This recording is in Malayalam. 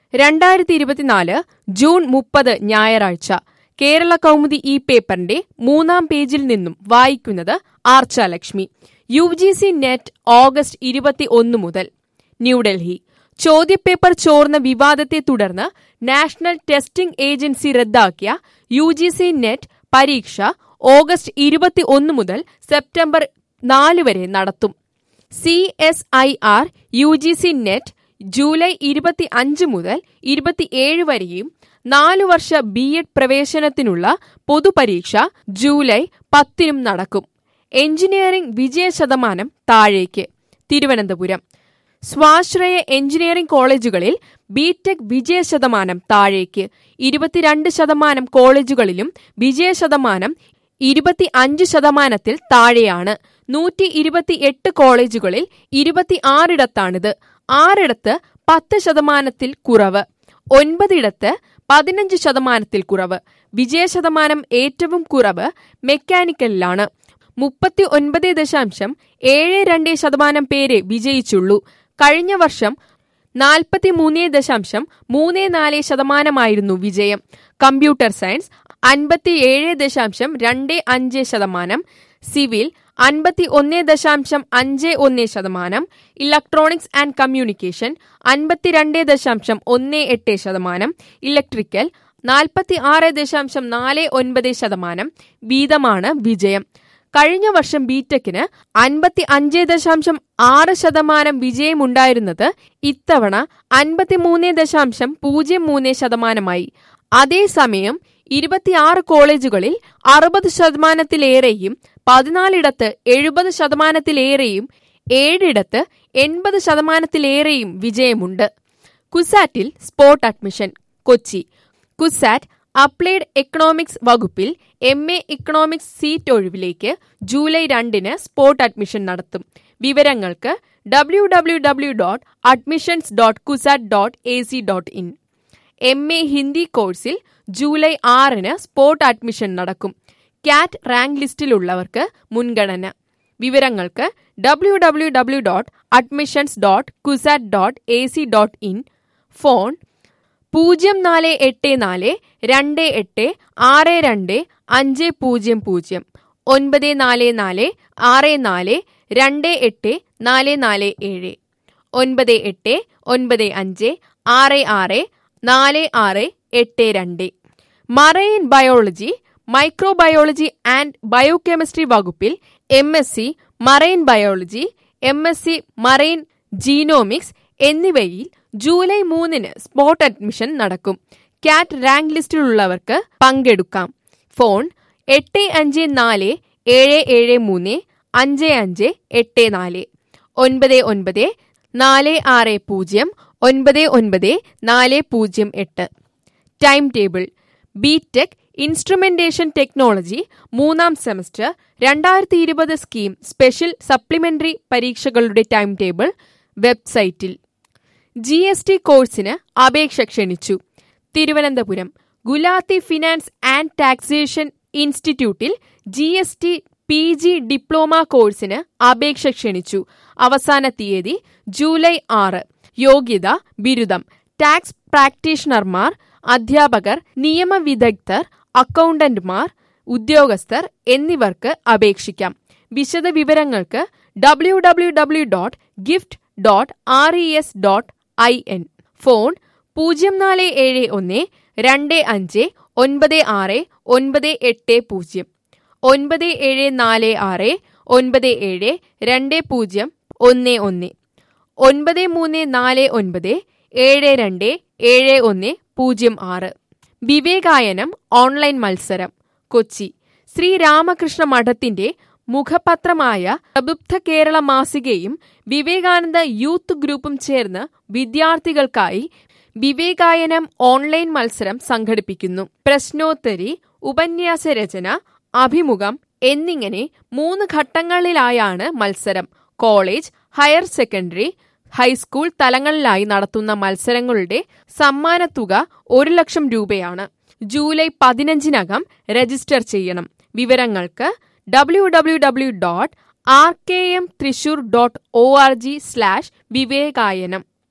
രണ്ടായിരത്തി ഇരുപത്തിനാല് ജൂൺ മുപ്പത് ഞായറാഴ്ച കേരള കൗമുദി ഈ പേപ്പറിന്റെ മൂന്നാം പേജിൽ നിന്നും വായിക്കുന്നത് Archa Lakshmi U G C net August ഇരുപത്തി ഒന്ന് മുതൽ ന്യൂഡൽഹി ചോദ്യപേപ്പർ ചോർന്ന വിവാദത്തെ തുടർന്ന് നാഷണൽ ടെസ്റ്റിംഗ് ഏജൻസി റദ്ദാക്കിയ യു ജി സി നെറ്റ് പരീക്ഷ ഓഗസ്റ്റ് ഇരുപത്തി ഒന്ന് മുതൽ സെപ്റ്റംബർ നാല് വരെ നടത്തും C S I R U G C net July ഇരുപത്തി അഞ്ച് മുതൽ ഇരുപത്തിയേഴ് വരെയും നാലു വർഷ ബി എഡ് പ്രവേശനത്തിനുള്ള പൊതുപരീക്ഷ ജൂലൈ പത്തിനും നടക്കും എഞ്ചിനീയറിംഗ് വിജയ ശതമാനം താഴേക്ക് തിരുവനന്തപുരം സ്വാശ്രയ എഞ്ചിനീയറിംഗ് കോളേജുകളിൽ ബിടെക് വിജയ ശതമാനം താഴേക്ക് ഇരുപത്തിരണ്ട് ശതമാനം കോളേജുകളിലും വിജയ ശതമാനം ഇരുപത്തി അഞ്ച് ശതമാനത്തിൽ താഴെയാണ് നൂറ്റി ഇരുപത്തി എട്ട് കോളേജുകളിൽ ഇരുപത്തി ആറിടത്താണിത് ആറിടത്ത് പത്ത് ശതമാനത്തിൽ കുറവ് ഒൻപതിടത്ത് പതിനഞ്ച് ശതമാനത്തിൽ കുറവ് വിജയ ശതമാനം ഏറ്റവും കുറവ് മെക്കാനിക്കലിലാണ് മുപ്പത്തി ഒൻപത് ദശാംശം ഏഴ് രണ്ട് ശതമാനം പേരെ വിജയിച്ചുള്ളൂ കഴിഞ്ഞ വർഷം നാൽപ്പത്തി മൂന്ന് ദശാംശം മൂന്ന് നാല് ശതമാനമായിരുന്നു വിജയം കമ്പ്യൂട്ടർ സയൻസ് അൻപത്തിയേഴ് ദശാംശം രണ്ട് അഞ്ച് ശതമാനം സിവിൽ അൻപത്തി ഒന്ന് ദശാംശം അഞ്ച് ഒന്ന് ശതമാനം ഇലക്ട്രോണിക്സ് ആൻഡ് കമ്മ്യൂണിക്കേഷൻ അൻപത്തിരണ്ട് ദശാംശം ഒന്ന് എട്ട് ശതമാനം ഇലക്ട്രിക്കൽ നാൽപ്പത്തി ആറ് ദശാംശം നാല് ഒൻപത് ശതമാനം വീതമാണ് വിജയം കഴിഞ്ഞ വർഷം ബിടെക്കിന് അൻപത്തി അഞ്ച് ദശാംശം ആറ് ശതമാനം വിജയമുണ്ടായിരുന്നത് ഇത്തവണ അൻപത്തിമൂന്ന് ദശാംശം പൂജ്യം മൂന്ന് ശതമാനമായി അതേസമയം ഇരുപത്തിയാറ് കോളേജുകളിൽ അറുപത് ശതമാനത്തിലേറെയും പതിനാലിടത്ത് എഴുപത് ശതമാനത്തിലേറെയും ഏഴിടത്ത് എൺപത് ശതമാനത്തിലേറെയും വിജയമുണ്ട് കുസാറ്റിൽ spot admission Kochi CUSAT applied economics വകുപ്പിൽ എം എ ഇക്കണോമിക്സ് സീറ്റ് ഒഴിവിലേക്ക് ജൂലൈ രണ്ടിന് സ്പോട്ട് അഡ്മിഷൻ നടത്തും വിവരങ്ങൾക്ക് W W W dot admissions dot CUSAT dot A C dot in M A Hindi കോഴ്സിൽ ജൂലൈ ആറിന് സ്പോട്ട് അഡ്മിഷൻ നടക്കും കാറ്റ് റാങ്ക് ലിസ്റ്റിലുള്ളവർക്ക് മുൻഗണന വിവരങ്ങൾക്ക് W W W dot admissions dot CUSAT dot A C dot in phone പൂജ്യം നാല് എട്ട് നാല് രണ്ട് എട്ട് ആറ് രണ്ട് അഞ്ച് പൂജ്യം പൂജ്യം ഒൻപത് നാല് നാല് ആറ് നാല് രണ്ട് എട്ട് നാല് നാല് ഏഴ് ഒൻപത് എട്ട് ഒൻപത് അഞ്ച് ആറ് ആറ് നാല് ആറ് എട്ട് രണ്ട് marine biology microbiology and biochemistry വകുപ്പിൽ M S C marine biology M S C marine genomics എന്നിവയിൽ ജൂലൈ മൂന്നിന് സ്പോട്ട് അഡ്മിഷൻ നടക്കും കാറ്റ് റാങ്ക് ലിസ്റ്റിലുള്ളവർക്ക് പങ്കെടുക്കാം ഫോൺ എട്ട് അഞ്ച് നാല് ഏഴ് ഏഴ് മൂന്ന് അഞ്ച് അഞ്ച് എട്ട് നാല് ഒൻപത് ഒൻപത് നാല് ആറ് പൂജ്യം ഒൻപത് ഒൻപത് നാല് പൂജ്യം എട്ട് time table B Tech instrumentation technology മൂന്നാം സെമസ്റ്റർ രണ്ടായിരത്തി ഇരുപത് സ്കീം സ്പെഷ്യൽ സപ്ലിമെന്ററി പരീക്ഷകളുടെ ടൈം ടേബിൾ വെബ്സൈറ്റിൽ ജി എസ് ടി കോഴ്സിന് അപേക്ഷ ക്ഷണിച്ചു Thiruvananthapuram Gulati finance and taxation ഇൻസ്റ്റിറ്റ്യൂട്ടിൽ G S T P G diploma കോഴ്സിന് അപേക്ഷ ക്ഷണിച്ചു അവസാന തീയതി ജൂലൈ ആറ് യോഗ്യത ബിരുദം ടാക്സ് പ്രാക്ടീഷണർമാർ അധ്യാപകർ നിയമവിദഗ്ധർ അക്കൗണ്ടന്റുമാർ ഉദ്യോഗസ്ഥർ എന്നിവർക്ക് അപേക്ഷിക്കാം വിശദ വിവരങ്ങൾക്ക് W W W dot GIFT dot R E S dot I N phone പൂജ്യം നാല് ഏഴ് ഒന്ന് രണ്ട് അഞ്ച് ഒൻപത് ആറ് ഒൻപത് എട്ട് പൂജ്യം ഒൻപത് ഏഴ് നാല് ആറ് ഒൻപത് ഏഴ് രണ്ട് പൂജ്യം ഒന്ന് ഒന്ന് ഒൻപത് മൂന്ന് നാല് ഒൻപത് ഏഴ് രണ്ട് ഏഴ് ഒന്ന് പൂജ്യം ആറ് വിവേകായനം ഓൺലൈൻ മത്സരം കൊച്ചി ശ്രീരാമകൃഷ്ണ മഠത്തിന്റെ മുഖപത്രമായ പ്രബുദ്ധ കേരള മാസികയും വിവേകാനന്ദ യൂത്ത് ഗ്രൂപ്പും ചേർന്ന് വിദ്യാർത്ഥികൾക്കായി വിവേകായനം ഓൺലൈൻ മത്സരം സംഘടിപ്പിക്കുന്നു പ്രശ്നോത്തരി ഉപന്യാസ രചന അഭിമുഖം എന്നിങ്ങനെ മൂന്ന് ഘട്ടങ്ങളിലായാണ് മത്സരം കോളേജ് ഹയർ സെക്കൻഡറി ഹൈസ്കൂൾ തലങ്ങളിലായി നടത്തുന്ന മത്സരങ്ങളുടെ സമ്മാനത്തുക ഒരു ലക്ഷം രൂപയാണ് ജൂലൈ പതിനഞ്ചിനകം രജിസ്റ്റർ ചെയ്യണം വിവരങ്ങൾക്ക് W W W dot R K M Thrissur dot O R G slash വിവേകായനം